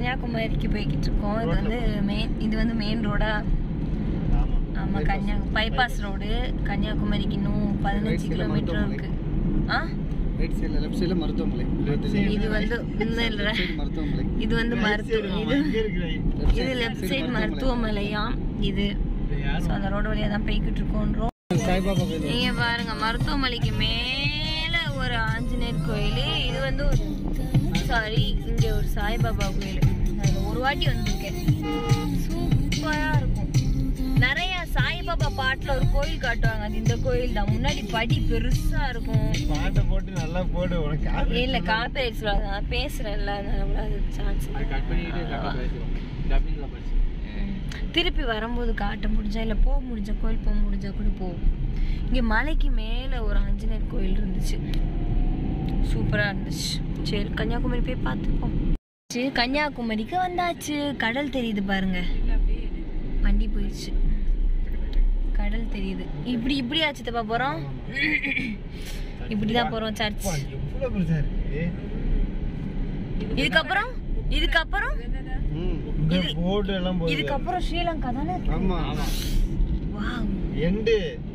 கன்னியாகுமரிக்கு போய்கிட்டு இருக்கோம் இது வந்து மெயின் இது வந்து மெயின் ரோடா ஆமா ஆமா கன்னியா பைபாஸ் ரோடு கன்னியாகுமரிக்கு இன்னும் பதினஞ்சு கிலோமீட்டர் இருக்கு ஆ ரைட் சைடில் லெஃப்ட் சைடில் மருத்துவமனை இது வந்து இன்னும் இல்ல சைடு மருத்துவமனை இது வந்து மருத்துவ இது இது லெஃப்ட் சைடு மருத்துவமனையாம் இது ஸோ அந்த ரோடு வழியா தான் போய்கிட்டு இருக்கோன்றோம் சாய்பாபா கோயில் நீங்க பாருங்க மருத்துவமனைக்கு மேல ஒரு ஆஞ்சநேயர் கோயில் இது வந்து ஒரு சாரி இங்க ஒரு சாய்பாபா கோயில் நான் ஒரு வாட்டி வந்திருக்கேன் சூப்பரா இருக்கும் நிறைய சாய்பாபா பாட்டுல ஒரு கோயில் காட்டுவாங்க அது இந்த கோயில் தான் முன்னாடி படி பெருசா இருக்கும் பாட்டை போட்டு நல்லா போடு உனக்கு காப்பி இல்ல காப்பேரி சொல்லாத நான் பேசுறேன்ல அதனால கூட அது சான்ஸ் கட் பண்ணிட்டு கரெக்டாக பேசுவோம் டப்பிங்கில் படிச்சு திருப்பி வரும்போது காட்ட முடிஞ்சா இல்லை போக முடிஞ்சா கோயில் போக முடிஞ்சா கூட போகும் இங்கே மலைக்கு மேலே ஒரு ஆஞ்சநேயர் கோயில் இருந்துச்சு சூப்பராக இருந்துச்சு சரி கன்னியாகுமரி போய் பார்த்துப்போம் சரி கன்னியாகுமரிக்கு வந்தாச்சு கடல் தெரியுது பாருங்க வண்டி போயிடுச்சு கடல் தெரியுது இப்படி இப்படி ஆச்சு தப்பா போகிறோம் இப்படி தான் போகிறோம் சர்ச் எவ்வளோ பெருசா இருக்கு இதுக்கப்புறம் இதுக்கப்புறம் இந்த போர்டு எல்லாம் போகுது இதுக்கப்புறம் ஸ்ரீலங்கா தானே ஆமா வாவ் எண்டு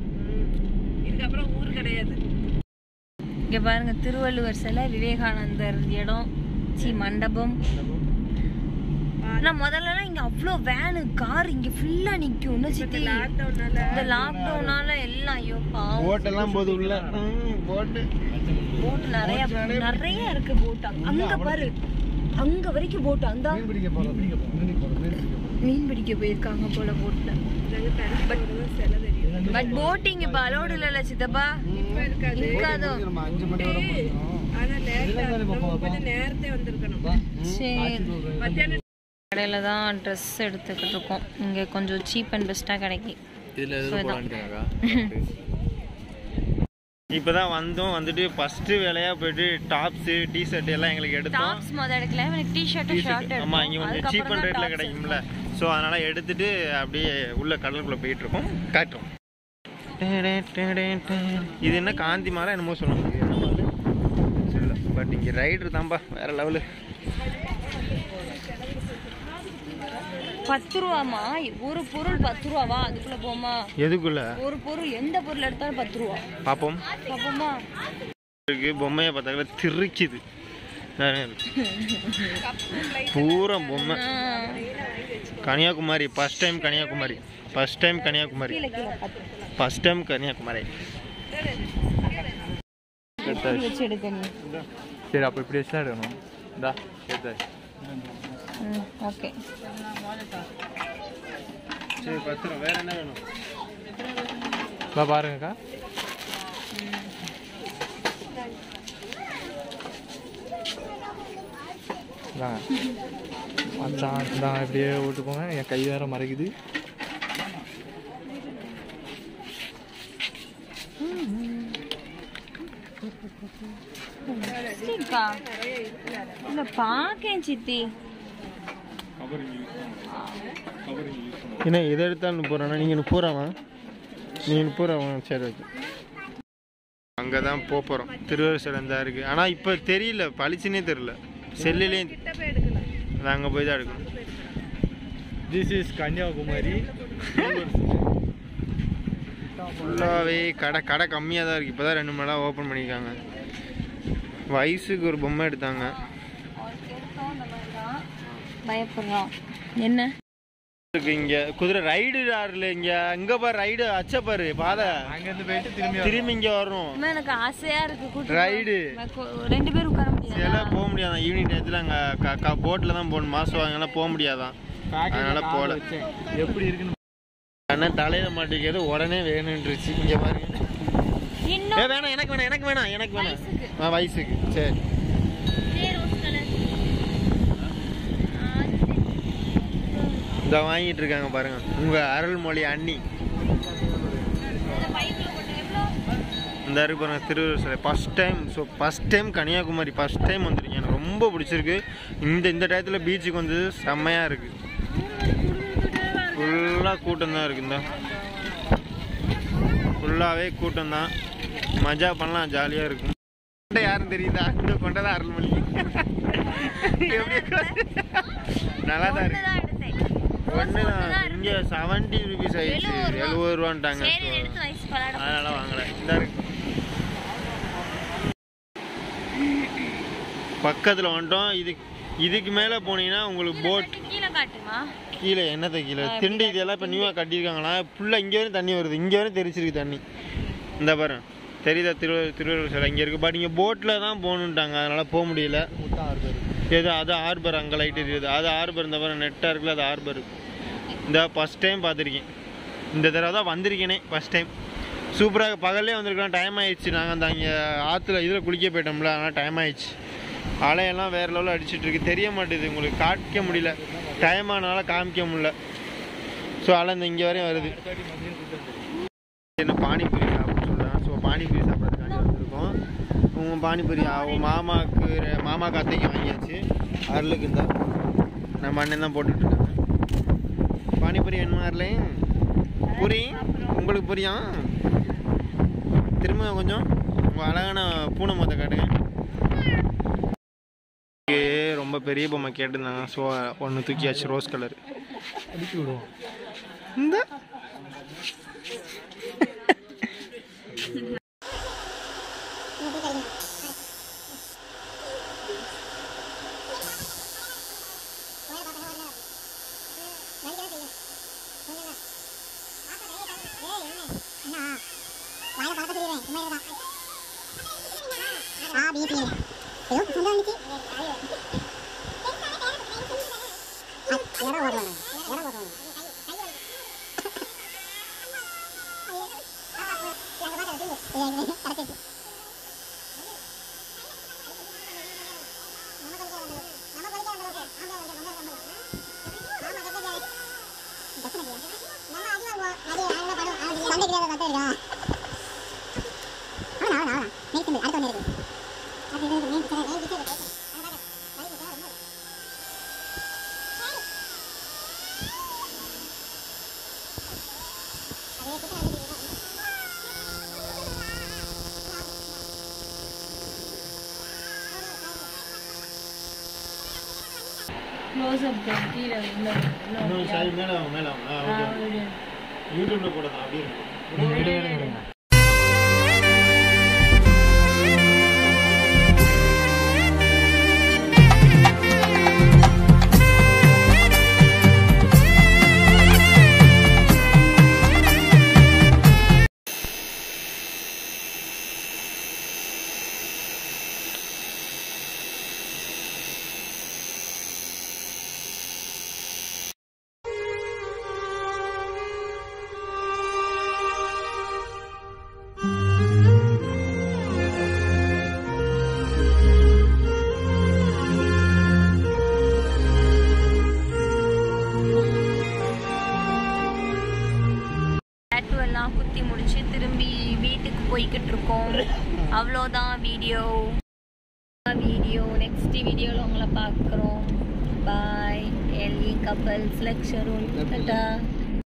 இங்க பாருங்க திருவள்ளுவர் சிலை விவேகானந்தர் இடம் சி மண்டபம் ஆனா முதல்லலாம் இங்க அவ்வளோ வேனு கார் இங்க ஃபுல்லா நிக்கும் இன்னும் சித்தி இந்த லாக்டவுனால எல்லாம் ஐயோ பாவம் போட்டெல்லாம் போகுது உள்ள போட்டு போட் நிறைய நிறைய இருக்கு போட் அங்க பாரு அங்க வரைக்கும் போட் அந்த மீன் பிடிக்க போகிறோம் மீன் பிடிக்க போகிறோம் மீன் பிடிக்க போகிறோம் மீன் பிடிக்க போயிருக்காங்க போல போட்ல பட் போட்டிங் இப்ப அலோடு இல்ல சித்தப்பா இருக்காதோ நம்ம அஞ்சு மணி வரை போகிறோம் சரி கடையில தான் ட்ரெஸ் எடுத்துக்கிட்டு இருக்கோம் இங்க கொஞ்சம் சீப் அண்ட் பெஸ்டா கிடைக்கும் இதில் So, இதான். இப்பதான் வந்தோம் வந்துட்டு ஃபர்ஸ்ட் வேலையா போயிட்டு டாப்ஸ் டி ஷர்ட் எல்லாம் எங்களுக்கு எடுத்தோம் டாப்ஸ் முத எடுக்கல எனக்கு டி ஷர்ட் ஷார்ட் ஆமா இங்க கொஞ்சம் சீப் அண்ட் ரேட்ல கிடைக்கும்ல ஸோ அதனால எடுத்துட்டு அப்படியே உள்ள கடலுக்குள்ள போயிட்டு இருக்கோம் காட்டுறோம் இது என்ன காந்தி மாரா என்னமோ சொல்லுவாங்க பட் இங்க ரைடர் தான்பா வேற லெவலு பத்து ரூபாமா ஒரு பொருள் பத்து ரூபாவா அதுக்குள்ள போமா எதுக்குள்ள ஒரு பொருள் எந்த பொருள் எடுத்தாலும் பத்து ரூபா பாப்போம் பாப்போமா இருக்கு பொம்மையை பார்த்தாக்கல திருக்குது நிறைய இருக்கு. பூரா பொம்மை Kanyakumari first time Kanyakumari first time Kanyakumari கீழே கீழே பார்த்து ஃபர்ஸ்ட் டைம் கன்னியாகுமரி இப்படி வச்சு எடுக்க நீ சரி அப்போ இப்படி வச்சு தான் எடுக்கணும் இந்தா எடுத்தாச்சு ம் ஓகே சரி பத்திரம் வேற என்ன வேணும் பாருங்கக்கா இந்தாங்க. மச்சான் இந்தாங்க இப்படியே ஓட்டு போங்க என் கை வேற மறைக்குது சித்திக்கா இல்ல பாக்கேன் சித்தி என்ன இதை எடுத்தால் முப்பது நீங்கள் முப்பது ரூபாவா நீங்கள் முப்பது ரூபா சரி ஓகே அங்கே தான் போகிறோம் திருவள்ளுவர் சிலம் தான் இருக்குது ஆனால் இப்போ தெரியல பளிச்சுன்னே தெரியல செல்லுலேயும் அது அங்கே போய் தான் எடுக்கணும் திஸ் இஸ் கன்னியாகுமரி ஃபுல்லாகவே கடை கடை கம்மியாக தான் இருக்குது இப்போ தான் ரெண்டு மணி நேரம் ஓப்பன் பண்ணியிருக்காங்க வயசுக்கு ஒரு பொம்மை எடுத்தாங்க பயப்படுறோம் என்ன இருக்கு இங்கே குதிரை ரைடு ஆறுல இங்கே அங்கே பாரு ரைடு அச்ச பாரு பாதை அங்கேருந்து போயிட்டு திரும்பி திரும்பி இங்கே வரணும் அம்மா, எனக்கு ஆசையா இருக்கு கூட்டு ரைடு ரெண்டு பேரும் உட்கார முடியாது சில போக முடியாதான் ஈவினிங் டயத்தில் அங்கே போட்டில் தான் போகணும் மாதம் வாங்கலாம் போக முடியாதான் அதனால போகல எப்படி இருக்குன்னு ஆனால் தலையில் மாட்டிக்கிறது உடனே வேணுன்றுச்சு இங்கே பாருங்க இன்னும் ஏ வேணாம் எனக்கு வேணாம் எனக்கு வேணாம் எனக்கு வேணாம் வயசுக்கு. ஆ வயசுக்கு சரி இதே ரோஸ் கலர் இந்த வாங்கிட்டு இருக்காங்க பாருங்க உங்க அருள்மொழி அண்ணி இந்த இருக்கு பாருங்க திருவள்ளுவர் சிலை first time so first time Kanyakumari first time வந்திருக்கேன் எனக்கு ரொம்ப பிடிச்சிருக்கு இந்த இந்த டயத்தில் பீச்சுக்கு வந்து செம்மையாக இருக்கு ஃபுல்லாக கூட்டம் தான் இருக்கு இந்த ஃபுல்லாகவே கூட்டம் தான் மஜா பண்ணலாம் ஜாலியாக இருக்கும் கொண்டை யாரும் தெரியுதா இந்த கொண்டை தான் அருள்மொழி எப்படி நல்லா தான் இருக்கு ஒண்ணுதான் எடுத்தேன் ரோஸ் ஒன்று ஒண்ணுதான் தான் இங்கே இருக்கு. செவன்ட்டி ருபீஸ் ஆயிடுச்சு எழுபது ரூபா. எழுபது ரூபான்ட்டாங்க சரி எடுத்து வயசு பலாட அதனால வாங்கலை இந்த இருக்கு பக்கத்தில் வந்துட்டோம் இது இதுக்கு மேலே போனீங்கன்னா உங்களுக்கு போட் கீழே காட்டுமா கீழே என்னத்தை கீழே திண்டு இதெல்லாம் இப்போ நியூவாக கட்டியிருக்காங்களா ஃபுல்லாக இங்கே வரையும் தண்ணி வருது இங்கே வரையும் தெரிச்சிருக்கு தண்ணி இந்த பாரு தெரியுதா திருவள்ளூர் திருவள்ளூர் சிலை இங்கே இருக்குது பட் இங்கே போட்டில் தான் போகணுன்ட்டாங்க அதனால் போக முடியல எது அது ஆர்பர் அங்கே லைட் இருக்குது அது ஆர்பர் இந்த பாரு நெட்டாக இருக்குல்ல அது ஆர்பர் இந்த ஃபஸ்ட் டைம் பார்த்துருக்கேன் இந்த தடவை தான் வந்திருக்கேனே ஃபஸ்ட் டைம் சூப்பராக பகல்லே வந்திருக்கலாம் டைம் ஆயிடுச்சு நாங்கள் அந்த அங்கே ஆற்றுல இதில் குளிக்க போயிட்டோம்ல அதனால் டைம் ஆயிடுச்சு அலையெல்லாம் வேறு லெவலில் அடிச்சிட்டு இருக்கு தெரிய மாட்டேது உங்களுக்கு காமிக்க முடியல டைம் ஆனால காமிக்க முடியல ஸோ அலை இந்த இங்கே வரையும் வருது என்ன பானிபூரி சாப்பிட சொல்கிறேன் ஸோ பானிபூரி சாப்பிட்றதுக்காண்டி வந்திருக்கோம் உங்கள் பானிபூரி அவங்க மாமாவுக்கு ரெ- மாமாக்கு அத்தைக்கு வாங்கியாச்சு அருளுக்கு இந்த நம்ம அண்ணன் தான் போட்டுட்ருக்காங்க பானிபூரி என்ன மாதிரிலையும் பூரி உங்களுக்கு புரியா திரும்ப கொஞ்சம் உங்கள் அழகான பூனை மொத்த காட்டுங்க இங்கே ரொம்ப பெரிய பொம்மை கேட்டிருந்தாங்க ஸோ ஒன்று தூக்கியாச்சு ரோஸ் கலர் அடிச்சு விடுவோம் இந்த க்ளோஸ் அப் கீழே உள்ள இன்னும் சரி மேலே வாங்க மேலே வாங்க ஆ, ஓகே யூடியூப்ல போடலாம் அப்படியே இருக்கும். டேட்டு எல்லாம் குத்தி முடிச்சு திரும்பி வீட்டுக்கு போய்கிட்டு இருக்கோம் அவ்வளோதான் வீடியோ வீடியோ நெக்ஸ்ட் வீடியோவில் உங்களை பார்க்குறோம் பாய் எல்இ கப்பல்ஸ் லெக்சர் டாட்டா